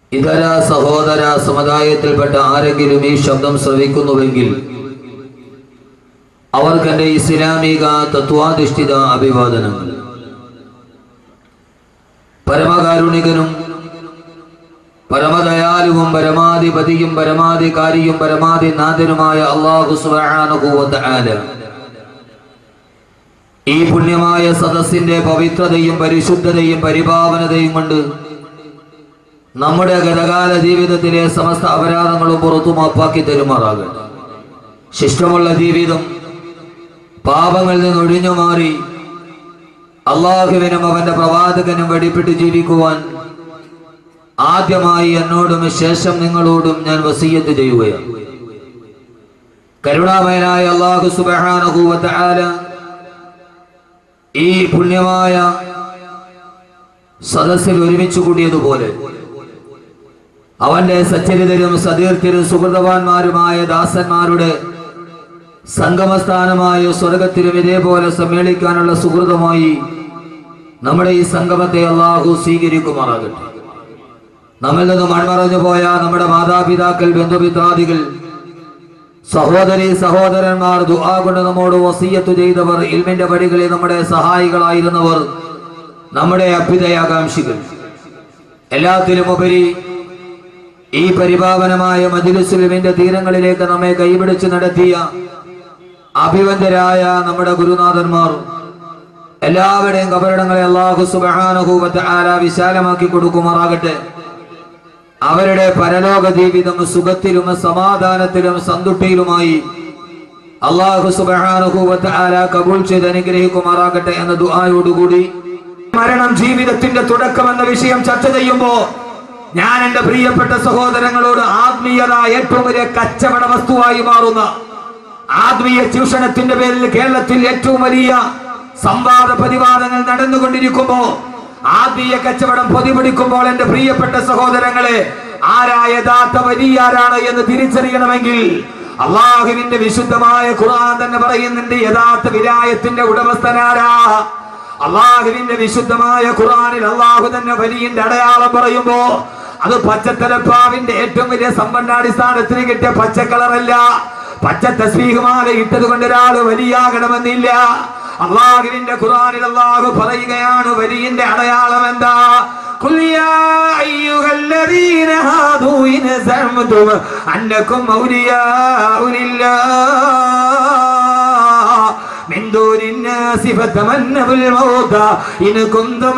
ഇതര സഹോദര സമുദായത്തിൽപ്പെട്ട ആരെങ്കിലും ഈ ശബ്ദം ശ്രവിക്കുന്നുവെങ്കിൽ അവർക്ക് എൻ്റെ ഇസ്ലാമിക തത്വാധിഷ്ഠിത അഭിവാദനങ്ങൾ പരമകാരുണികനും പരമദയാലുവും പരമാധിപതിയും പരമാധികാരിയും പരമാധിനാഥനുമായ അള്ളാഹു സുബ്ഹാനഹു ഈ പുണ്യമായ സദസ്സിന്റെ പവിത്രതയും പരിശുദ്ധതയും പരിപാവനതയും കൊണ്ട് നമ്മുടെ ഗതകാല ജീവിതത്തിലെ സമസ്ത അപരാധങ്ങളും പുറത്തു മാപ്പാക്കി തരുമാറാകട്ടെ ശിഷ്ടമുള്ള ജീവിതം പാപങ്ങളിൽ നിന്ന് ഒഴിഞ്ഞു മാറി അള്ളാഹുവിനും അവന്റെ പ്രവാചകനും വെടിപ്പെട്ട് ജീവിക്കുവാൻ ആദ്യമായി എന്നോടും ശേഷം നിങ്ങളോടും ഞാൻ വസീയത്ത് ചെയ്യുകയാണ് കരുണാമയനായ അള്ളാഹു സുബാനുഭൂവത്താല ഈ പുണ്യമായ സദസ്സിൽ ഒരുമിച്ച് കൂടിയതുപോലെ അവന്റെ സച്ചരിതരും സതീർത്ഥരും സുഹൃതവാന്മാരുമായ ദാസന്മാരുടെ സംഗമസ്ഥാനമായ സ്വർഗത്തിലും ഇതേപോലെ സമ്മേളിക്കാനുള്ള സുഹൃതമായി നമ്മുടെ ഈ സംഗമത്തെ അള്ളാഹു സ്വീകരിക്കുമാറാകട്ടെ നമ്മിൽ നിന്ന് മൺമറഞ്ഞു പോയ നമ്മുടെ മാതാപിതാക്കൾ ബന്ധുമിത്രാദികൾ സഹോദരി സഹോദരന്മാർ ദുആ കൊണ്ട് നമ്മോട് വസീയത്ത് ചെയ്തവർ ഇൽമിന്റെ വഴികളിൽ നമ്മുടെ സഹായികളായിരുന്നവർ നമ്മുടെ അഭ്യുദയാകാംക്ഷികൾ എല്ലാത്തിലുമുപരി ഈ പരിപാവനമായ മജിലുസുലിമിന്റെ തീരങ്ങളിലേക്ക് നമ്മെ കൈപിടിച്ച് നടത്തിയ അഭിവന്ദരായ നമ്മുടെ ഗുരുനാഥന്മാർ എല്ലാവരുടെയും കബറിടങ്ങളെ അള്ളാഹു സുബാനുഭൂവത്ത് ആല വിശാലമാക്കി കൊടുക്കുമാറാകട്ടെ അവരുടെ പരലോക ജീവിതം സുഖത്തിലും സമാധാനത്തിലും സന്തുഷ്ടിയിലുമായി അള്ളാഹു സുബാനുഭൂവത്ത് ആല കബൂൾ ചെയ്ത് അനുഗ്രഹിക്കുമാറാകട്ടെ എന്ന ദുആയോടുകൂടി മരണം ജീവിതത്തിന്റെ തുടക്കം എന്ന വിഷയം ചർച്ച ചെയ്യുമ്പോ ഞാൻ എന്റെ പ്രിയപ്പെട്ട സഹോദരങ്ങളോട് ആത്മീയത ഏറ്റവും വലിയ കച്ചവട വസ്തുവായി മാറുന്ന ആത്മീയ ചൂഷണത്തിന്റെ പേരിൽ കേരളത്തിൽ ഏറ്റവും വലിയ സംവാദ പ്രതിവാദങ്ങൾ നടന്നുകൊണ്ടിരിക്കുമ്പോ ആത്മീയ കച്ചവടം പൊതിപിടിക്കുമ്പോൾ എന്റെ പ്രിയപ്പെട്ട സഹോദരങ്ങളെ ആരാ യഥാർത്ഥ വലിയാരാണ് എന്ന് തിരിച്ചറിയണമെങ്കിൽ അള്ളാഹുവിന്റെ വിശുദ്ധമായ ഖുർആൻ തന്നെ പറയുന്നുണ്ട് യഥാർത്ഥ വിലായത്തിന്റെ ഉടമസ്ഥനാരാ അള്ളാഹുവിന്റെ വിശുദ്ധമായ ഖുർആനിൽ അള്ളാഹു തന്നെ വലിയന്റെ അടയാളം പറയുമ്പോ അത് പച്ചത്തലപ്പാവിന്റെ ഏറ്റവും വലിയ സമ്പന്നാടിസ്ഥാനത്തിന് കിട്ടിയ പച്ചക്കളറല്ല പച്ച തസ്ബീഹുമാല ഇട്ടത് കൊണ്ട് ഒരാൾ വലിയാകണമെന്നില്ല അള്ളാഹുവിന്റെ ഖുർആനിൽ അള്ളാഹു പറയുകയാണ് വലിയന്റെ അടയാളം എന്താ قل يا أيها الذين هادوا إن زعمتم أنكم أولياء لله من دون الناس فتمنوا الموت إن كنتم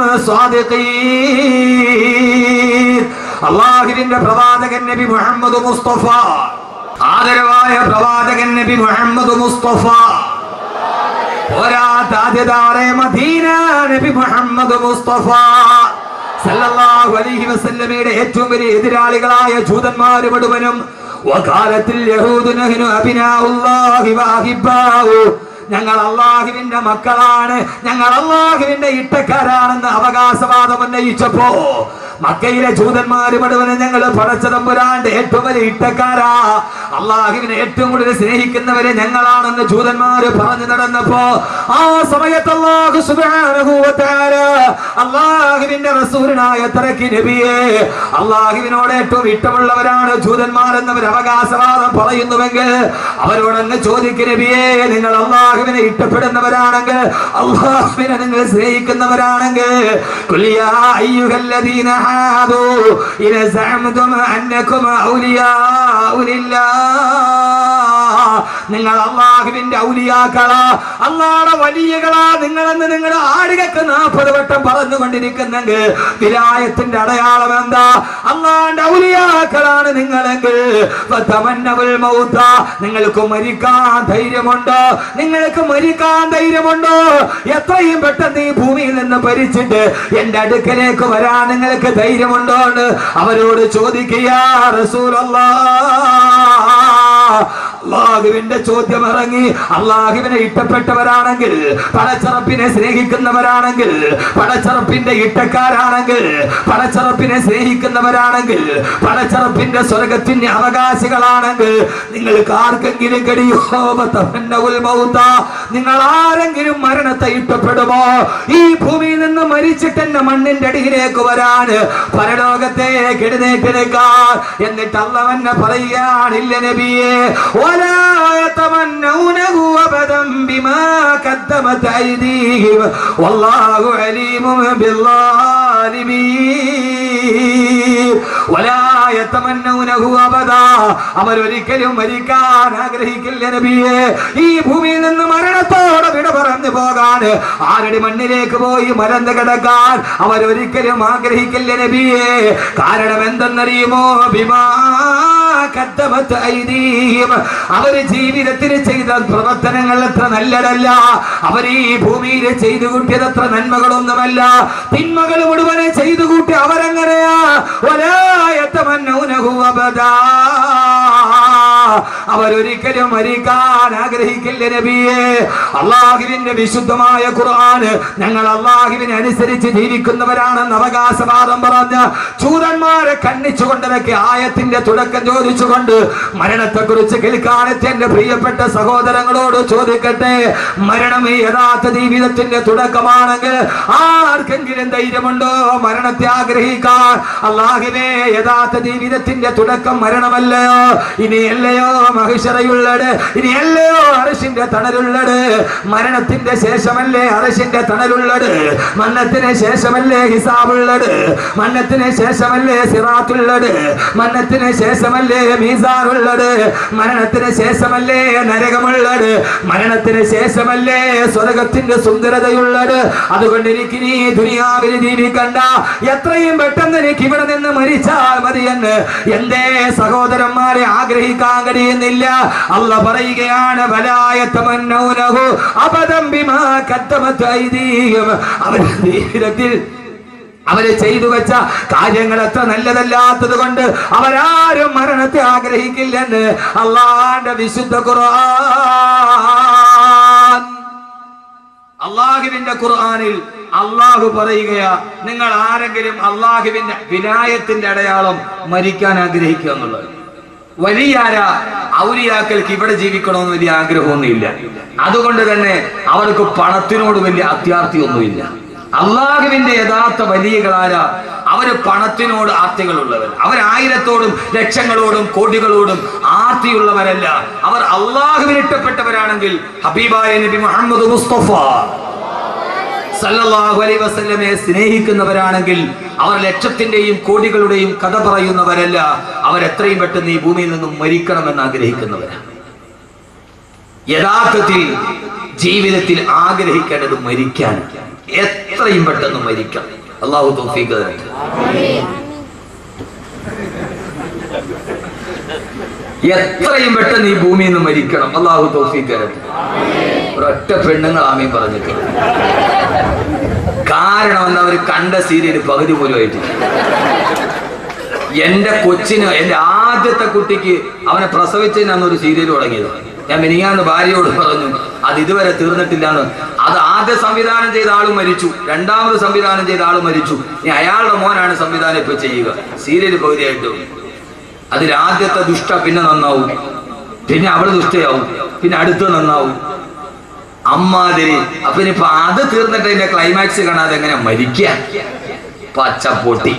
صادقين അള്ളാഹുവിന്റെ പ്രവാചകൻ നബി മുഹമ്മദ് മുസ്തഫ ആദരവായ പ്രവാചകൻ നബി മുഹമ്മദ് മുസ്തഫ പോരാത്ത ആദ്യതാറെ മദീന നബി മുഹമ്മദ് മുസ്തഫ സല്ലല്ലാഹു അലൈഹി വസല്ലമയുടെ ഏറ്റവും വലിയ എതിരാളികളായ ജൂതന്മാർ മുഴുവനും വകാലത്തിൽ യഹൂദു നഹ്നു അബിനാഉല്ലാഹി വഅഹിബ്ബാഹു ഞങ്ങൾ അള്ളാഹുവിന്റെ മക്കളാണ് ഞങ്ങൾ അള്ളാഹുവിന്റെ ഇട്ടക്കാരാണെന്ന് അവകാശവാദം ഉന്നയിച്ചപ്പോ മക്കയിലെ ജൂതന്മാര് മുഴുവനും ഞങ്ങൾ പടച്ചതമ്പുരാന്റെ ഏറ്റവും വലിയ ഇട്ടക്കാരാ അള്ളാഹുവിനെ ഏറ്റവും കൂടുതൽ സ്നേഹിക്കുന്നവരെ ഞങ്ങളാണെന്ന് ജൂതന്മാര് പറഞ്ഞു നടന്നപ്പോ ആ സമയത്ത് അള്ളാഹു സുബ്ഹാനഹു വ തആല അള്ളാഹുവിന്റെ റസൂലിനായ തറക്കി നബിയെ അള്ളാഹുവിനോട് ഏറ്റവും ഇഷ്ടമുള്ളവരാണ് ജൂതന്മാരെന്നവർ അവകാശവാദം പറയുന്നുവെങ്കിൽ അവരോടങ്ങ് ചോദിക്കും നബിയെ നിങ്ങൾ അള്ളാഹുവിനെ ഇഷ്ടപ്പെടുന്നവരാണെങ്കിൽ അള്ളാഹുവിനെ നിങ്ങൾ സ്നേഹിക്കുന്നവരാണെങ്കിൽ കുല്യാ അയ്യുഹല്ലദീന ഹാദു ഇന സഅംതും അന്നകും ഔലിയാഉ ലില്ലാഹ് നിങ്ങൾ അള്ളാഹുവിന്റെ ഔലിയാക്കളാ അള്ളാഹുടെ വലിയകളാ നിങ്ങളെന്ന് നിങ്ങളുടെ ആടുകൾക്ക് നാൽപ്പത് വട്ടം പറഞ്ഞുകൊണ്ടിരിക്കുന്നെങ്കിൽ വിലായത്തിന്റെ അടയാളം എന്താ അള്ളാന്റെ ഔലിയാക്കളാണ് നിങ്ങളെങ്കിൽ ഫതമന്നവുൽ മൗത നിങ്ങൾക്ക് മരിക്കാൻ ധൈര്യമുണ്ടോ നിങ്ങൾക്ക് മരിക്കാൻ ധൈര്യമുണ്ടോ എത്രയും പെട്ടെന്ന് ഈ ഭൂമിയിൽ നിന്ന് ഭരിച്ചിട്ട് എന്റെ അടുക്കലേക്ക് വരാൻ നിങ്ങൾക്ക് ധൈര്യമുണ്ടോ എന്ന് അവരോട് ചോദിക്കുക റസൂലല്ലാ അള്ളാഹുവിന്റെ ചോദ്യം ഇറങ്ങി അള്ളാഹുവിനെ ഇഷ്ടപ്പെട്ടവരാണെങ്കിൽ പടച്ചറപ്പിനെ സ്നേഹിക്കുന്നവരാണെങ്കിൽ പടച്ചറപ്പിന്റെ ഇട്ടക്കാരാണെങ്കിൽ പടച്ചറപ്പിനെ സ്നേഹിക്കുന്നവരാണെങ്കിൽ പടച്ചറപ്പിന്റെ സ്വർഗത്തിന്റെ അവകാശികളാണെങ്കിൽ നിങ്ങൾക്ക് ആർക്കെങ്കിലും കഴിയോ തമന്നഉൽ മൗത. നിങ്ങൾ ആരെങ്കിലും മരണത്തെ ഇഷ്ടപ്പെടുമോ ഈ ഭൂമിയിൽ നിന്ന് മരിച്ചിട്ട് എന്നെ മണ്ണിന്റെ അടിയിലേക്ക് വരാൻ പരലോകത്തേക്ക് എഴുന്നേറ്റ് നിൽക്കാൻ എന്നിട്ട് അള്ളവന്നെ പറയുകയാണില്ല നബിയെ ولا يتمنونه أبدا بما قدمت أيديهم والله عليم بالظالمين ولا يتمنونه أبدا അവരൊരിക്കലും മരിക്കാൻ ആഗ്രഹിക്കില്ല നബിയെ ഈ ഭൂമിയിൽ നിന്ന് മരണത്തോടെ വിട പറഞ്ഞു പോകാൻ ആരുടെ മണ്ണിലേക്ക് പോയി മരന്ന് കിടക്കാൻ അവരൊരിക്കലും ആഗ്രഹിക്കില്ല നബിയെ കാരണം എന്തെന്നറിയുമോ ബിമാ കദ്ദമത്ത് ഐദീഹിം. അവര് ജീവിതത്തിൽ ചെയ്ത പ്രവർത്തനങ്ങൾ അത്ര നല്ലതല്ല അവർ ഈ ഭൂമിയിൽ ചെയ്തു കൂട്ടിയത് അത്ര നന്മകളൊന്നുമല്ല തിന്മകൾ മുഴുവനെ ചെയ്തു കൂട്ടി അവരെങ്ങനെയാ ഒരായത്തമന്നൗനഹു അബദാ അവരൊരിക്കലും മരിക്കാൻ ആഗ്രഹിക്കില്ല നബിയെ അള്ളാഹുവിന്റെ വിശുദ്ധമായ ഖുർആൻ ഞങ്ങൾ അള്ളാഹുവിനെ അനുസരിച്ച് ജീവിക്കുന്നവരാണെന്ന് അവകാശവാദം പറഞ്ഞ് ചൂതന്മാരെ കണ്ണിച്ചുകൊണ്ടതൊക്കെ ആയത്തിന്റെ തുടക്കം ചോദിച്ചുകൊണ്ട് മരണത്തെ കുറിച്ച് കേൾക്കാനെത്തി എന്റെ പ്രിയപ്പെട്ട സഹോദരങ്ങളോട് ചോദിക്കട്ടെ മരണം ഈ യഥാർത്ഥ ജീവിതത്തിന്റെ തുടക്കമാണെങ്കിൽ ആർക്കെങ്കിലും ധൈര്യമുണ്ടോ മരണത്തെ ആഗ്രഹിക്കാൻ അള്ളാഹിനെ യഥാർത്ഥ ജീവിതത്തിന്റെ തുടക്കം മരണമല്ലയോ ഇനിയല്ലയോ മഹിഷറയുള്ളത് ഇനിയല്ലയോ അറശിന്റെ തണലുള്ളത് മരണത്തിന്റെ ശേഷമല്ലേ അറശിന്റെ തണലുള്ളത് മന്നത്തിന് ശേഷമല്ലേ ഹിസാബുള്ളത് മന്നത്തിന് ശേഷമല്ലേ സിറാത്തുള്ളത് മന്നത്തിന് ശേഷമല്ലേ മീസാറുള്ളത് മരണത്തിന് ശേഷമല്ലേ നരകമുള്ളത് മരണത്തിന് ശേഷമല്ലേ സ്വർഗത്തിന്റെ സുന്ദരതയുള്ളത് അതുകൊണ്ട് എനിക്ക് നീ ദുനിയാവിൽ ജീവിക്കണ്ട എത്രയും പെട്ടെന്ന് എനിക്ക് ഇവിടെ നിന്ന് മരിച്ചാൽ മതിയെന്ന് എന്തേ സഹോദരന്മാരെ ആഗ്രഹിക്കാൻ കഴിയുന്നില്ല അല്ല പറയുകയാണ് ബലായത്തമന്നൗനഹു അബദം ബിമാ കദ്ദമത് ഐദീഹിം അവർ ജീവിതത്തിൽ അവര് ചെയ്തു വെച്ച കാര്യങ്ങൾ എത്ര നല്ലതല്ലാത്തത് കൊണ്ട് അവരാരും മരണത്തെ ആഗ്രഹിക്കില്ലെന്ന് അള്ളാന്റെ വിശുദ്ധ ഖുർആൻ അള്ളാഹുവിന്റെ ഖുർആനിൽ അള്ളാഹു പറയുകയാ നിങ്ങൾ ആരെങ്കിലും അള്ളാഹുവിന്റെ വിനായത്തിന്റെ അടയാളം മരിക്കാൻ ആഗ്രഹിക്കുക എന്നുള്ളത് വലിയാര ഔലിയാക്കൾക്ക് ഇവിടെ ജീവിക്കണമെന്ന് വലിയ ആഗ്രഹമൊന്നുമില്ല അതുകൊണ്ട് തന്നെ അവർക്ക് പണത്തിനോട് വലിയ അത്യാർത്ഥിയൊന്നുമില്ല അള്ളാഹുവിന്റെ യഥാർത്ഥ വലിയകളാര അവര് പണത്തിനോട് ആർത്തികളുള്ളവർ അവർ ആയിരത്തോടും ലക്ഷങ്ങളോടും കോടികളോടും ആർത്തിയുള്ളവരല്ല അവർ അള്ളാഹുവിന് ഇഷ്ടപ്പെട്ടവരാണെങ്കിൽ ഹബീബായ നബി മുഹമ്മദ് മുസ്തഫ സല്ലല്ലാഹു അലൈഹി വസല്ലമയെ സ്നേഹിക്കുന്നവരാണെങ്കിൽ അവർ ലക്ഷത്തിന്റെയും കോടികളുടെയും കഥ പറയുന്നവരല്ല അവർ എത്രയും പെട്ടെന്ന് ഈ ഭൂമിയിൽ നിന്നും മരിക്കണമെന്ന് ആഗ്രഹിക്കുന്നവരാണ് യഥാർത്ഥത്തിൽ ജീവിതത്തിൽ ആഗ്രഹിക്കേണ്ടത് മരിക്കാൻ എത്രയും പെട്ടെന്ന് മരിക്കണം അള്ളാഹു തൗഫീഖ് തരട്ടെ എത്രയും പെട്ടെന്ന് ഈ ഭൂമിയിൽ നിന്ന് മരിക്കണം അള്ളാഹു തൗഫീഖ് തരട്ടെ ഒരൊറ്റ പെണ്ണുങ്ങൾ ആമയും പറഞ്ഞിട്ടുണ്ട് കാരണം എന്താ അവർ കണ്ട സീരിയൽ പകുതി പോലും ആയിട്ടില്ല എന്റെ കൊച്ചിന് എന്റെ ആദ്യത്തെ കുട്ടിക്ക് അവനെ പ്രസവിച്ചതിനാണ് ഒരു സീരിയൽ തുടങ്ങിയത് ഞാൻ മിനിങ്ങാന്ന് ഭാര്യയോട് പറഞ്ഞു അത് ഇതുവരെ തീർന്നിട്ടില്ലാന്ന് അത് ആദ്യ സംവിധാനം ചെയ്ത ആളും മരിച്ചു രണ്ടാമത് സംവിധാനം ചെയ്ത ആളും മരിച്ചു ഇനി അയാളുടെ മോനാണ് സംവിധാനം ഇപ്പൊ ചെയ്യുക സീരിയൽ പകുതിയായിട്ടും അതിൽ ആദ്യത്തെ ദുഷ്ട പിന്നെ നന്നാവും പിന്നെ അവള് ദുഷ്ടയാവും പിന്നെ അടുത്ത് നന്നാവും അമ്മാതിരി അപ്പൊ ഇനിയിപ്പൊ അത് തീർന്നിട്ട് അതിന്റെ ക്ലൈമാക്സ് കാണാതെ എങ്ങനെ മരിക്ക പച്ചപ്പൊട്ടി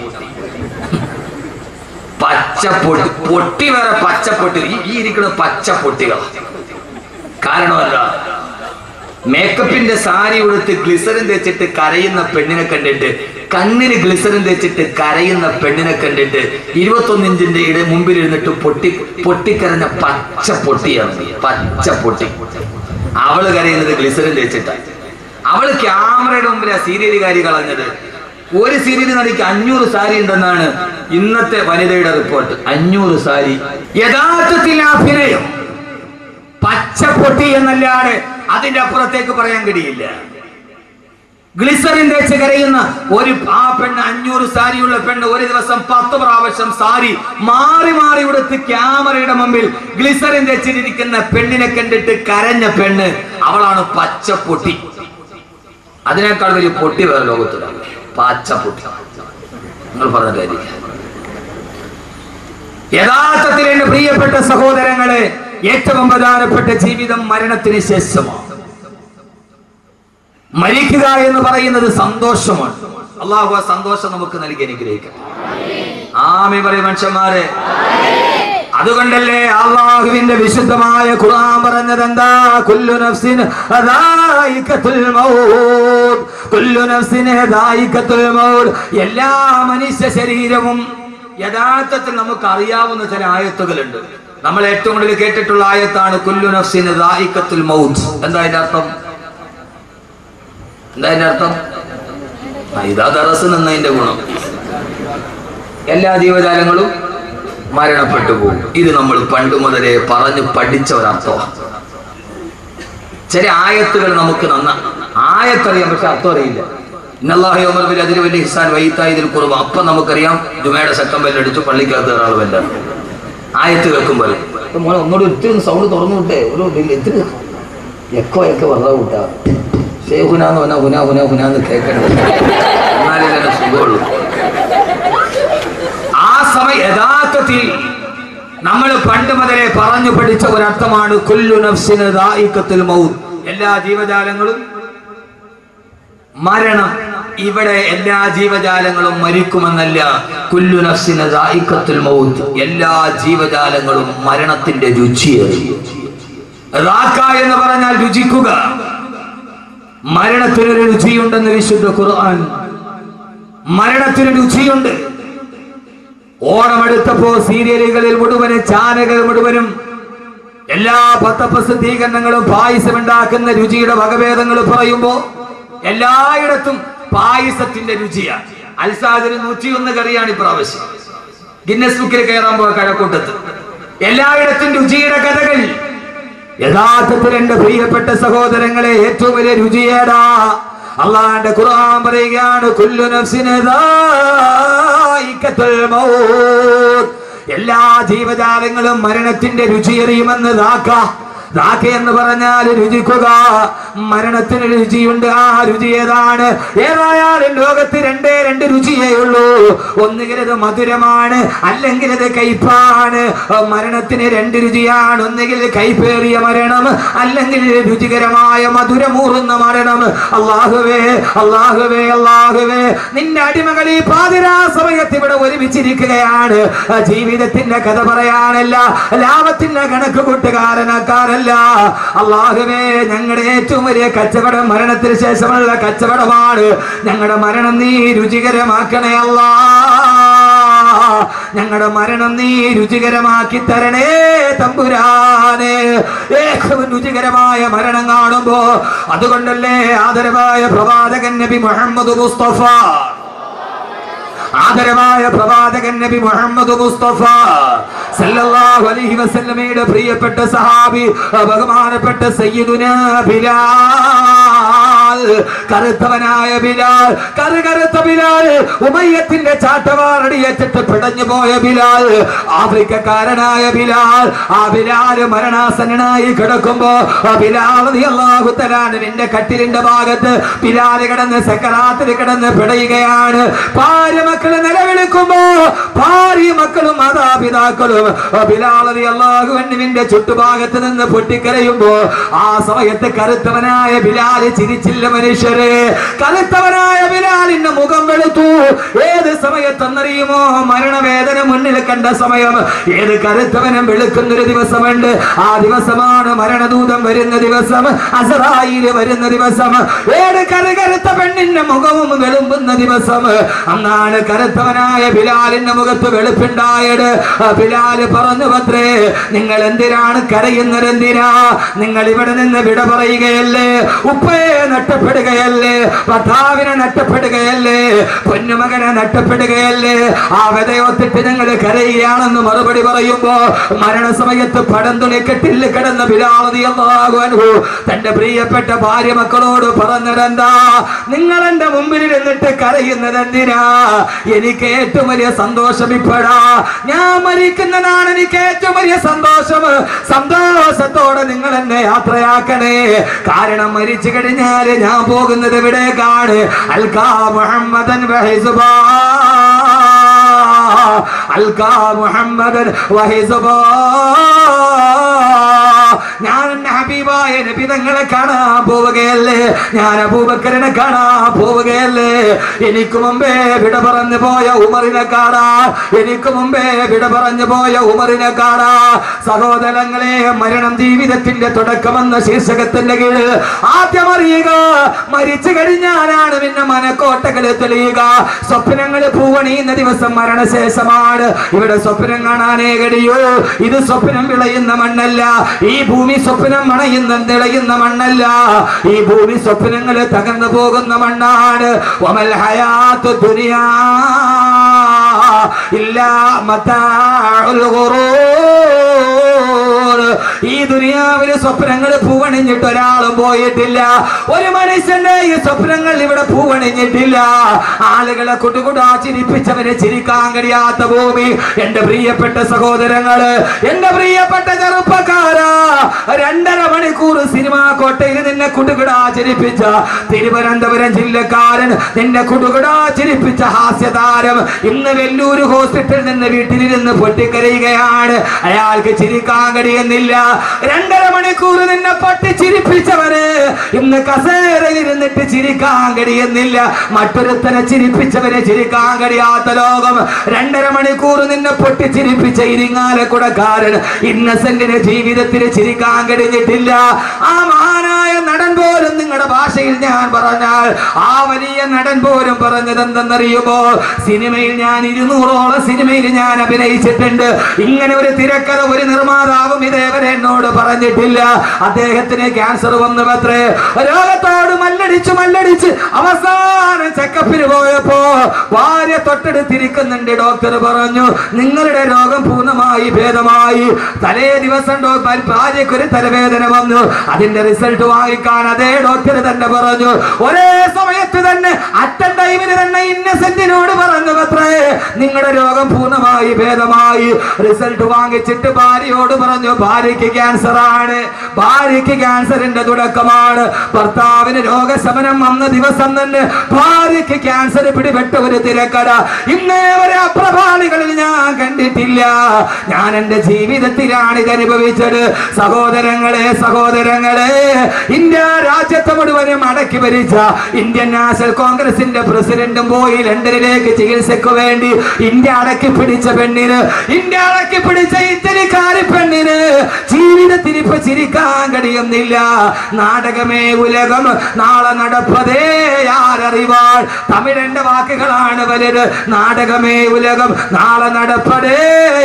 പച്ചപ്പൊട്ടി പൊട്ടി വേറെ പച്ചപ്പൊട്ടി ഈ ഈ ഇരിക്കുന്നത് പച്ചപ്പൊട്ടികൾ കാരണമല്ല മേക്കപ്പിന്റെ സാരി ഉടുത്ത് ഗ്ലിസറിൻ തേച്ചിട്ട് കരയുന്ന പെണ്ണിനെ കണ്ടിട്ട് കണ്ണിന് ഗ്ലിസറിൻ തേച്ചിട്ട് കരയുന്ന പെണ്ണിനെ കണ്ടിട്ട് ഇരുപത്തൊന്ന് ഇഞ്ചിന്റെ ഇട മുമ്പിൽ ഇരുന്നിട്ട് പൊട്ടി പൊട്ടിക്കരഞ്ഞ പച്ച പൊട്ടിയാണ് പച്ച പൊട്ടി അവള് കരയുന്നത് ഗ്ലിസറിൻ തേച്ചിട്ടാണ് അവള് ക്യാമറയുടെ മുമ്പിൽ ആ സീരിയലുകാരി കളഞ്ഞത് ഒരു സീരിയൽ നടിക്ക് അഞ്ഞൂറ് സാരി ഉണ്ടെന്നാണ് ഇന്നത്തെ വനിതയുടെ റിപ്പോർട്ട് അഞ്ഞൂറ് സാരി യഥാർത്ഥത്തിൽ അഭിനയം പച്ചപ്പൊട്ടി എന്നല്ലാതെ അതിന്റെ അപ്പുറത്തേക്ക് പറയാൻ കഴിയില്ല ഗ്ലിസറിൻ തേച്ച് കരയുന്ന ഒരു ആ പെണ്ണ് അഞ്ഞൂറ് സാരിയുള്ള പെണ്ണ് ഒരു ദിവസം പത്ത് പ്രാവശ്യം വശം സാരി മാറി മാറി ഉടുത്ത് ക്യാമറയുടെ മുമ്പിൽ ഗ്ലിസറിൻ തെച്ചിരിക്കുന്ന പെണ്ണിനെ കണ്ടിട്ട് കരഞ്ഞ പെണ്ണ് അവളാണ് പച്ചപ്പൊട്ടി അതിനേക്കാൾ വലിയ പൊട്ടി വേറെ ലോകത്തില്ല പച്ചപ്പൊട്ടി നിങ്ങൾ പറഞ്ഞ കാര്യം യഥാർത്ഥത്തിൽ എന്റെ പ്രിയപ്പെട്ട സഹോദരങ്ങളെ ഏറ്റവും പ്രധാനപ്പെട്ട ജീവിതം മരണത്തിന് ശേഷമാണ് മരിക്കുക എന്ന് പറയുന്നത് സന്തോഷമാണ് അള്ളാഹു ആ സന്തോഷം നമുക്ക് നൽകി അനുഗ്രഹിക്കട്ടെ ആമി പറയും മനുഷ്യന്മാരെ അതുകൊണ്ടല്ലേ അള്ളാഹുവിന്റെ വിശുദ്ധമായ ഖുർആൻ പറഞ്ഞത് എന്താ കുല്ലു നഫ്സിന് ദായിഖത്തുൽ മൗത്ത് കുല്ലു നഫ്സിന് ദായിഖത്തുൽ മൗത്ത് എല്ലാ മനുഷ്യ ശരീരവും യഥാർത്ഥത്തിൽ നമുക്ക് അറിയാവുന്ന ചില ആയത്തുകളുണ്ട് നമ്മൾ ഏറ്റവും കൂടുതൽ കേട്ടിട്ടുള്ള ആയത്താണ് കുല്ലു നഫ്സിന് ദായിഖത്തുൽ മൗത്ത് എന്താ അതിന്റെ അർത്ഥം എന്താ അതിന്റെ അർത്ഥം ആ, ഇതാ ദറസ് നിന്നതിന്റെ ഗുണം എല്ലാ ജീവജാലങ്ങളും മരണപ്പെട്ടു പോകും ഇത് നമ്മൾ പണ്ട് മുതലേ പറഞ്ഞു പഠിച്ച ഒരർത്ഥമാണ് ചില ആയത്തുകൾ നമുക്ക് നന്ന ആയത്തറിയാം പക്ഷെ അർത്ഥം അറിയില്ല ഇന്നല്ലാഹി ഒമർബിൽ അതിൽ വലിയ ഹിസാൻ വൈത്തായി ഇതിൽ കുറവ് അപ്പം നമുക്കറിയാം ജുമയുടെ ശക്തം ബെല്ലടിച്ചു പള്ളിക്കകത്ത് ഒരാൾ വല്ല ആയത്ത് കേൾക്കുമ്പോൾ മോനെ ഒന്നുകൂടി ഒത്തിരി സൗണ്ട് തുറന്നു വിട്ടേ ഒരു ഇത്തിരി എക്കോ ഒക്കെ വെറുതെ വിട്ടാ ഷേ ഹുനാന്ന് പറഞ്ഞാൽ ഹുന ഹുന ഹുനാന്ന് കേൾക്കണ്ടത് എന്നാലേ തന്നെ സുഖമുള്ളൂ ആ സമയം യഥാർത്ഥത്തിൽ നമ്മൾ പണ്ട് മുതലേ പറഞ്ഞു പഠിച്ച ഒരർത്ഥമാണ് കുല്ലു നഫ്സിന് ദായിഖത്തുൽ മൗത്ത് എല്ലാ ജീവജാലങ്ങളും മരണം ഇവിടെ എല്ലാ ജീവജാലങ്ങളും മരിക്കുമെന്നല്ല കുല്ലു നഫ്സിന് ദായിഖത്തുൽ മൗത്ത് എല്ലാ ജീവജാലങ്ങളും മരണത്തിന്റെ രുചിയേറി റാക്ക എന്ന് പറഞ്ഞാൽ രുചിക്കുക മരണത്തിനൊരു രുചിയുണ്ടെന്ന് വിശുദ്ധ ഖുർആൻ മരണത്തിന് രുചിയുണ്ട് ഓണമെടുത്തപ്പോ സീരിയലുകളിൽ മുഴുവനും ചാനകൾ മുഴുവനും എല്ലാ പത്രപ്രസിദ്ധീകരണങ്ങളും പായസം ഉണ്ടാക്കുന്ന രുചിയുടെ വകഭേദങ്ങൾ പറയുമ്പോ എല്ലായിടത്തും പായസത്തിന്റെ രുചിയാണ് അൽസാദിന് നൂറ്റിയൊന്ന് കറിയാണ് ഇപ്രാവശ്യം ഗിന്നസ് ബുക്കിൽ കയറാൻ പോയ കഴക്കൂട്ടത്ത് എല്ലായിടത്തും രുചിയുടെ കഥകൾ യഥാർത്ഥത്തിൽ എന്റെ പ്രിയപ്പെട്ട സഹോദരങ്ങളെ ഏറ്റവും വലിയ രുചിയേടാ അള്ളാന്റെ ഖുർആൻ പറയുകയാണ് കുല്ലു നഫ്സിന് ദായിഖത്തുൽ മൗത്ത് എല്ലാ ജീവജാലങ്ങളും മരണത്തിന്റെ രുചിയറിയുമെന്ന് ദാക്ക ദാക്ക എന്ന് പറഞ്ഞാൽ രുചിക്കുക മരണത്തിന് രുചിയുണ്ട് ആ രുചി ഏതാണ് ഏതായാലും ലോകത്ത് രണ്ടേ രണ്ട് രുചിയേ ഉള്ളൂ ഒന്നുകിൽ ഇത് മധുരമാണ് അല്ലെങ്കിൽ ഇത് കയ്പാണ് മരണത്തിന് രണ്ട് രുചിയാണ് ഒന്നുകിൽ കൈപ്പേറിയ മരണം അല്ലെങ്കിൽ രുചികരമായ മധുരമൂറുന്ന മരണം അള്ളാഹുവേ അള്ളാഹുവേ അള്ളാഹുവേ നിന്റെ അടിമകൾ ഈ പാതിരാ സമയത്ത് ഇവിടെ ഒരുമിച്ചിരിക്കുകയാണ് ആ ജീവിതത്തിന്റെ കഥ പറയാനല്ല ലാഭത്തിന്റെ കണക്ക് കൂട്ടുകാരനാക്കാനല്ല അള്ളാഹുവേ ഞങ്ങളുടെ ഏറ്റവും വലിയ കച്ചവടം മരണത്തിന് ശേഷമുള്ള കച്ചവടമാണ് ഞങ്ങളുടെ മരണം നീ രുചികരമാക്കണേ അല്ലാ ഞങ്ങളുടെ മരണം നീ രുചികരമാക്കി തരണേ തമ്പുരാനെ ഏറ്റവും രുചികരമായ മരണം കാണുമ്പോ അതുകൊണ്ടല്ലേ ആദരവായ പ്രവാചകൻ നബി മുഹമ്മദ് മുസ്തഫ ആദരവായ പ്രവാചകൻ നബി മുഹമ്മദ് മുസ്തഫ സല്ലല്ലാഹു അലൈഹി വസല്ലമയുടെ പ്രിയപ്പെട്ട സഹാബി ബഹുമാനപ്പെട്ട സയ്യിദുന ബിലാൽ കറുത്തവനായ ബിലാൽ കറുകറുത്ത ബിലാൽ ഉമയ്യത്തിന്റെ ചാട്ടവാറടിയേറ്റിട്ട് പിടഞ്ഞു പോയ ബിലാൽ ആഫ്രിക്കക്കാരനായ ബിലാൽ ആ ബിലാൽ മരണാസന്നനായി കിടക്കുമ്പോ ആ ബിലാൽ റളിയല്ലാഹു തആല നിന്റെ കട്ടിലിന്റെ ഭാഗത്ത് ബിലാൽ കിടന്ന് സക്കറാത്തിൽ കിടന്ന് പിടയുകയാണ് ഭാര്യ മക്കള് നിലവിളിക്കുമ്പോ ഭാര്യ മക്കളും മാതാപിതാക്കളും ബിലാളതി അള്ളാഹുവിന്റെ ചുറ്റുഭാഗത്ത് നിന്ന് പൊട്ടിക്കരയുമ്പോ ആ സമയത്ത് കറുത്തവനായ ബിലാല് ചിരിച്ചില്ല മനുഷ്യരെ കറുത്തവനായ ബിലാലിന്റെ മുഖം വെളുത്തു ഏത് സമയത്തെന്നറിയുമോ മരണവേദന മുന്നിൽ കണ്ട സമയം ഏത് കറുത്തവനും വെളുക്കുന്നൊരു ദിവസമുണ്ട് ആ ദിവസമാണ് മരണദൂതം വരുന്ന ദിവസം അസറായില് വരുന്ന ദിവസം ഏത് കറുകറുത്ത പെണ്ണിന്റെ മുഖവും വെളുമ്പുന്ന ദിവസം അന്നാണ് കറുത്തവനായ ബിലാലിന്റെ മുഖത്ത് വെളുപ്പുണ്ടായത് ബിലാല് പറഞ്ഞു പത്രേ നിങ്ങൾ എന്തിനാണ് കരയുന്നത് എന്തിനാ നിങ്ങൾ ഇവിടെ നിന്ന് വിട പറയുകയല്ലേ ഉപ്പയെ നഷ്ടപ്പെടുകയല്ലേ ഭർത്താവിനെ നഷ്ടപ്പെടുകയല്ലേ പൊന്നുമകനെ നഷ്ടപ്പെടുകയല്ലേ ആ വിതയൊത്തിട്ട് ഞങ്ങൾ കരയുകയാണെന്ന് മറുപടി പറയുമ്പോ മരണസമയത്ത് പടം തുണി കെട്ടിൽ കിടന്ന ബിലാളതിയല്ലാകുവൻഹു തന്റെ പ്രിയപ്പെട്ട ഭാര്യ മക്കളോട് പറഞ്ഞതെന്താ നിങ്ങൾ എന്റെ മുമ്പിൽ ഇരുന്നിട്ട് കരയുന്നത് എന്തിനാ എനിക്ക് ഏറ്റവും വലിയ സന്തോഷം ഇപ്പോഴാ ഞാൻ മരിക്കുന്നതാണ് എനിക്ക് ഏറ്റവും വലിയ സന്തോഷം സന്തോഷത്തോടെ നിങ്ങൾ എന്നെ യാത്രയാക്കണേ കാരണം മരിച്ചു കഴിഞ്ഞാല് ഞാൻ പോകുന്നത് എവിടേക്കാണ് അൽക്കാ മുഹമ്മദൻ വഹിസുബാ അൽക്കാ മുഹമ്മദൻ വഹിസുബാ ഞാൻ എന്റെ ഹബീബായ നബി തങ്ങളെ കാണാൻ പോവുകയല്ലേ ഞാൻ അബൂബക്കറിനെ കാണാൻ പോവുകയല്ലേ എനിക്ക് മുമ്പേ വിട പറഞ്ഞു പോയ ഉമറിനെ കാണാൻ എനിക്ക് മുമ്പേ വിട പറഞ്ഞു പോയ ഉമറിനെ കാണാൻ സഹോദരങ്ങളെ മരണം ജീവിതത്തിന്റെ തുടക്കമെന്ന ശീർഷകത്തിന്റെ കീഴിൽ ആദ്യം അറിയുക മരിച്ചു കഴിഞ്ഞാലാണ് പിന്നെ മനക്കോട്ടകൾ തെളിയുക സ്വപ്നങ്ങൾ പൂവണിയുന്ന ദിവസം മരണശേഷമാണ് ഇവിടെ സ്വപ്നം കാണാനേ കഴിയൂ ഇത് സ്വപ്നം വിളയുന്ന മണ്ണല്ല ഈ ഭൂമി സ്വപ്നം മണയുന്ന തിളയുന്ന മണ്ണല്ല ഈ ഭൂമി സ്വപ്നങ്ങൾ തകർന്നു പോകുന്ന മണ്ണാണ് വമൽ ഹയാത്തു ദുനിയാ ഇല്ലാ മതാഉൽ ഖുറൂർ ഈ ദുനിയാവില് സ്വപ്നങ്ങൾ പൂവണിഞ്ഞിട്ട് ഒരാളും പോയിട്ടില്ല ഒരു മനുഷ്യന്റെ ഈ സ്വപ്നങ്ങൾ ഇവിടെ പൂവണിഞ്ഞിട്ടില്ല ആളുകളെ കുട്ടുകുടാ ചിരിപ്പിച്ചവരെ ചിരിക്കാൻ കഴിയാത്ത ഭൂമി എന്റെ പ്രിയപ്പെട്ട സഹോദരങ്ങള് എന്റെ പ്രിയപ്പെട്ട ചെറുപ്പക്കാരാ രണ്ടര മണിക്കൂർ സിനിമാ കോട്ടയിൽ നിന്നെ കുടുകുടാ ചിരിപ്പിച്ച തിരുവനന്തപുരം ജില്ലക്കാരൻ നിന്നെ കുടുകുടാ ചിരിപ്പിച്ച ഹാസ്യതാരം ഇന്ന് വെല്ലൂര് ഹോസ്പിറ്റലിൽ നിന്ന് വീട്ടിലിരുന്ന് പൊട്ടിക്കരയുകയാണ് അയാൾക്ക് ചിരിക്കാൻ കഴിയുന്നില്ല രണ്ടര മണിക്കൂർ നിന്നെ പൊട്ടി ചിരിപ്പിച്ചവര് ഇന്ന് കസേരയിൽ ഇരുന്നിട്ട് ചിരിക്കാൻ കഴിയുന്നില്ല മറ്റൊരുത്തനെ ചിരിപ്പിച്ചവരെ ചിരിക്കാൻ കഴിയാത്ത ലോകം രണ്ടര മണിക്കൂർ നിന്നെ പൊട്ടി ചിരിപ്പിച്ച ഇരിങ്ങാലക്കുടക്കാരൻ ഇന്നസെന്റിന് ജീവിതത്തിൽ ചിരിക്കാൻ കഴിഞ്ഞിട്ടില്ല ആ മഹാനായ നടൻ പോലും നിങ്ങളുടെ ഭാഷയിൽ ഞാൻ പറഞ്ഞാൽ ആ വലിയ നടൻ പോലും പറഞ്ഞത് എന്തെന്നറിയുമോ സിനിമയിൽ ഞാൻ ഇരുന്നൂറോളം സിനിമയിൽ ഞാൻ അഭിനയിച്ചിട്ടുണ്ട് ഇങ്ങനെ ഒരു തിരക്കഥ ഒരു നിർമ്മാതാവും ഇതേവരെ എന്നോട് പറഞ്ഞിട്ടില്ല അദ്ദേഹത്തിന് ക്യാൻസർ വന്നു പത്രേ രോഗത്തോട് മല്ലടിച്ച് മല്ലടിച്ച് അവസാനം ചെക്കപ്പിന് പോയപ്പോ ഭാര്യ തൊട്ടടുത്തിരിക്കുന്നുണ്ട് ഡോക്ടർ പറഞ്ഞു നിങ്ങളുടെ രോഗം പൂർണ്ണമായി ഭേദമായി തലേ ദിവസം ഡോ- ഭാര്യയ്ക്ക് ഒരു തലവേദന വന്നു അതിന്റെ റിസൾട്ട് വാങ്ങിക്കാൻ അതേ ഡോക്ടർ തന്നെ പറഞ്ഞു ഒരേ സമയത്ത് തന്നെ അറ്റൻ ടൈമിന് തന്നെ ഇന്നസെന്റിനോട് പറഞ്ഞു അത്രേ നിങ്ങളുടെ രോഗം പൂർണ്ണമായി ഭേദമായി റിസൾട്ട് വാങ്ങിച്ചിട്ട് ഭാര്യയോട് പറഞ്ഞു ഭാര്യയ്ക്ക് ക്യാൻസർ ആണ് ഭാര്യയ്ക്ക് ക്യാൻസറിന്റെ തുടക്കമാണ് ഭർത്താവിന് രോഗശമനം വന്ന ദിവസം തന്നെ ഭാര്യയ്ക്ക് ക്യാൻസർ പിടിപെട്ട ഒരു തിരക്കട ഇന്നേ വരെ അപ്രഭാളികളിൽ ഞാൻ കണ്ടിട്ടില്ല ഞാൻ എന്റെ ജീവിതത്തിലാണ് ഇത് അനുഭവിച്ചത് സഹോദരങ്ങളെ സഹോദരങ്ങളെ ഇന്ത്യ രാജ്യത്തെ മുഴുവനും അടക്കി ഭരിച്ച ഇന്ത്യൻ നാഷണൽ കോൺഗ്രസിന്റെ പ്രസിഡന്റും പോയി ലണ്ടനിലേക്ക് ചികിത്സയ്ക്ക് വേണ്ടി ഇന്ത്യ അടക്കി പിടിച്ച പെണ്ണിന് ഇന്ത്യ അടക്കി പിടിച്ച ഇറ്റലിക്കാരി പെണ്ണിന് ജീവിതത്തിൽ ഇപ്പൊ ചിരിക്കാൻ കഴിയുന്നില്ല നാടകമേ ഉലകം നാളെ നടപ്പതേ ആരറിവാൾ തമിഴന്റെ വാക്കുകളാണ് വലുത് നാടകമേ ഉലകം നാളെ നടപ്പതേ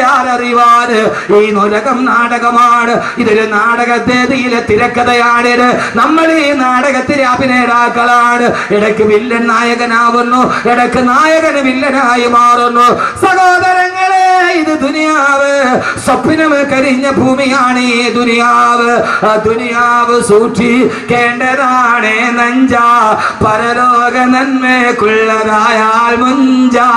ആരറിവാൻ ഈ ഉലകം നാടകമാണ് ഇതൊരു നാടകത്തേതിയിലെ തിരക്കഥയാണിത് നമ്മൾ ഈ നാടകത്തിലെ അഭിനേതാക്കളാണ് ഇടയ്ക്ക് വില്ലൻ നായകനാവുന്നു ഇടയ്ക്ക് നായകന് വില്ലനായി മാറുന്നു സഹോദരങ്ങളെ ഇത് ദുനിയാവ് സ്വപ്നം കരിഞ്ഞ ഭൂമിയാണ് ഈ ദുനിയാവ് ആ ദുനിയാവ് സൂക്ഷിക്കേണ്ടതാണ് നഞ്ച പരലോക നന്മക്കുള്ളതായാൽ മുഞ്ചാ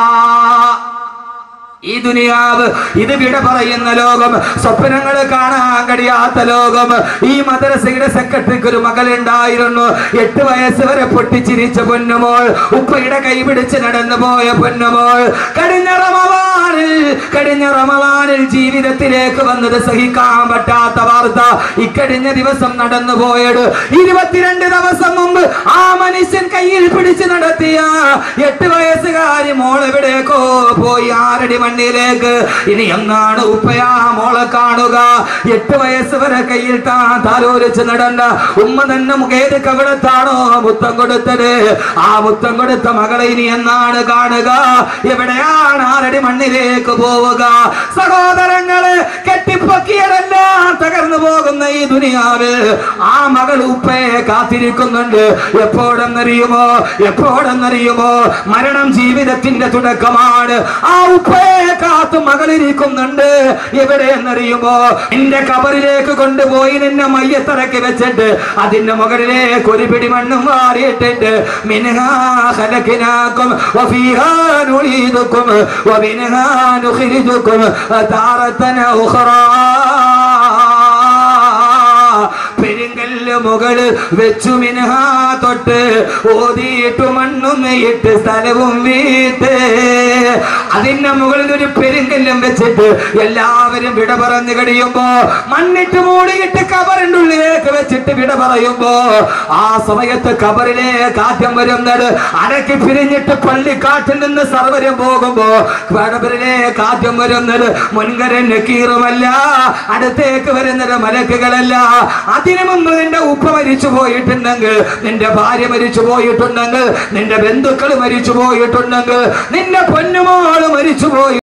ഈ ദുനിയാവ് ഇത് വിട പറയുന്ന ലോകം സ്വപ്നങ്ങൾ കാണാൻ കഴിയാത്ത ലോകം ഈ മദ്രസയുടെ സെക്രട്ടറിക്ക് ഒരു മകളുണ്ടായിരുന്നു എട്ട് വയസ്സ് വരെ പൊട്ടിച്ചിരിച്ച പൊന്നുമോൾ ഉപ്പയുടെ കൈ പിടിച്ച് നടന്നു പോയ പൊന്നുമോൾ കഴിഞ്ഞ റമവാനിൽ കഴിഞ്ഞ റമവാനിൽ ജീവിതത്തിലേക്ക് വന്നത് സഹിക്കാൻ പറ്റാത്ത വാർത്ത ഇക്കഴിഞ്ഞ ദിവസം നടന്നു പോയത് ഇരുപത്തിരണ്ട് ദിവസം മുമ്പ് ആ മനുഷ്യൻ കയ്യിൽ പിടിച്ച് നടത്തിയ എട്ട് വയസ്സുകാരി മോൾ എവിടേക്കോ പോയി ആരടി മണ്ണിലേക്ക് ഇനി എന്നാണ് ഉപ്പയാ മോളെ കാണുക എട്ട് വയസ്സ് വരെ കയ്യിൽ താൻ താലോലിച്ച് നടന്ന ഉമ്മ തന്നെ മുഖേത് കവിടത്താണോ മുത്തം കൊടുത്തത് ആ മുത്തം കൊടുത്ത മകളെ ഇനി എന്നാണ് കാണുക എവിടെയാണ് ആരടി മണ്ണിലേക്ക് പോവുക പോവുക സഹോദരങ്ങളെ കെട്ടിപ്പൊക്കിയതെല്ലാം തകർന്നു പോകുന്ന ഈ ദുനിയാവ് ആ മകൾ ഉപ്പയെ കാത്തിരിക്കുന്നുണ്ട് എപ്പോഴെന്നറിയുമോ എപ്പോഴെന്നറിയുമോ മരണം ജീവിതത്തിന്റെ തുടക്കമാണ് ആ ഉപ്പയെ കാത്തു മകളിരിക്കുന്നുണ്ട് എവിടെയെന്നറിയുമോ നിന്റെ കബറിലേക്ക് കൊണ്ടുപോയി നിന്നെ മയ്യത്തിറക്കി വെച്ചിട്ട് അതിന്റെ മുകളിലേക്ക് ഒരു പിടി മണ്ണും മാറിയിട്ടിട്ട് മിൻഹാ ഖലഖനാകും വഫീഹാ നുഈദുകും വമിൻഹാ നുഖ്രിജുകും താറത്തൻ ഉഖറാ പെരുങ്കല്ല് മുകളിൽ വെച്ചു മിനഹാ തൊട്ട് ഓതിയിട്ട് മണ്ണും ഇട്ട് സ്ഥലവും വീട്ട് അതിന്റെ മുകളിൽ ഒരു പെരുങ്കല്ലും വെച്ചിട്ട് എല്ലാവരും വിട പറഞ്ഞു കഴിയുമ്പോ മണ്ണിട്ട് മൂടിയിട്ട് കബറിന്റെ ഉള്ളിലേക്ക് വെച്ചിട്ട് വിട പറയുമ്പോ ആ സമയത്ത് കബറിലേക്ക് ആദ്യം വരുന്നത് അരക്ക് പിരിഞ്ഞിട്ട് പള്ളിക്കാട്ടിൽ നിന്ന് സർവരും പോകുമ്പോ കബറിലേക്ക് ആദ്യം വരുന്നത് മുൻകരൻ നക്കീറുമല്ല അടുത്തേക്ക് വരുന്നത് മലക്കുകളല്ല അതിനു മുമ്പ് നിന്റെ ഉപ്പ മരിച്ചു പോയിട്ടുണ്ടെങ്കിൽ നിന്റെ ഭാര്യ മരിച്ചു പോയിട്ടുണ്ടെങ്കിൽ നിന്റെ ബന്ധുക്കൾ മരിച്ചു പോയിട്ടുണ്ടെങ്കിൽ നിന്റെ പൊന്നുമോള് മരിച്ചു പോയി